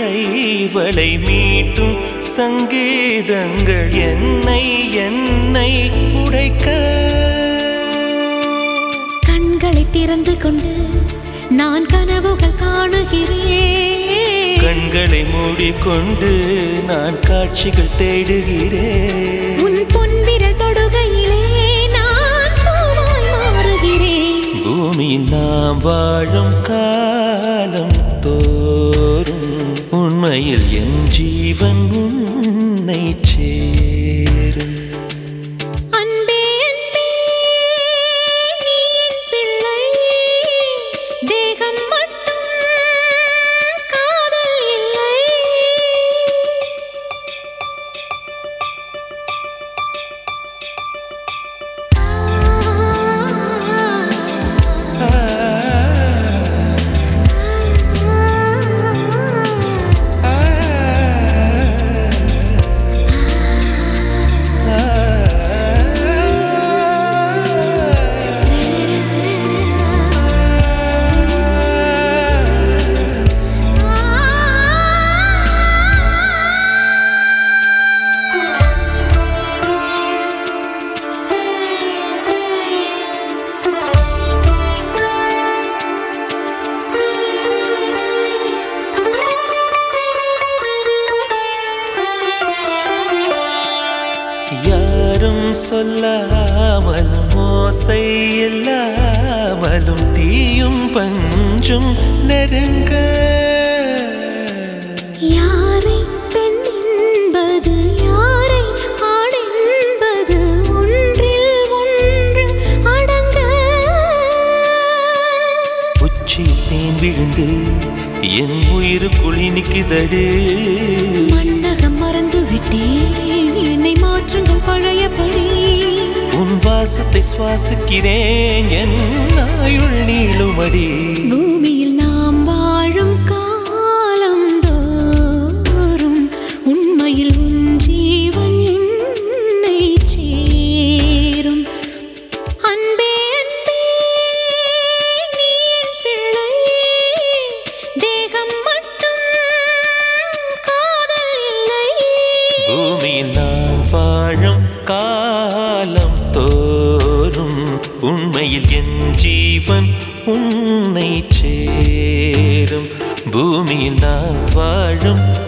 கைவளை மீட்டும் சங்கீதங்கள் என்னை என்னை உடைக்க கண்களை திறந்து கொண்டு நான் கனவுகள் காணுகிறேன் கண்களை மூடிக்கொண்டு நான் காட்சிகள் தேடுகிறேன் உன் பொன்விரல் தொடுகையிலே நான் பூவாய் மாறுகிறேன் பூமியில் நாம் வாழும் காலம் தோறும் உண்மையில் என் ஜீவன் உன்னை சேரும் அன்பே அன்பே நீ என் பிள்ளை தேகம் மட்டும் காதல் இல்லை யாரும் சொல்லாமலும் ஓசை இல்லாமலும் தீயும் பஞ்சும் நெருங்க யாரை பெண் என்பது யாரை ஆண் என்பது ஒன்றில் ஒன்று அடங்க உச்சியில் தேன் விழுந்து என் உயிருக்குள் இனிக்குதடு மன்னகம் மறந்து விட்டேன் என்னை மாற்றுங்கள் பழையபடி உன் வாசத்தை சுவாசிக்கிறேன் என் ஆயுள் நீளுமடி பூமியில் நாம் வாழும் காலம் தோறும் உண்மையில் உன் ஜீவன் என்னை சேரும் அன்பே அன்பே நீ என் பிள்ளை தேகம் மட்டும் காதல் இல்லை பூமியில் நாம் வாழும் காலம் தோறும் உண்மையில் என் ஜீவன் உன்னை சேரும் பூமியில் நாம் வாழும்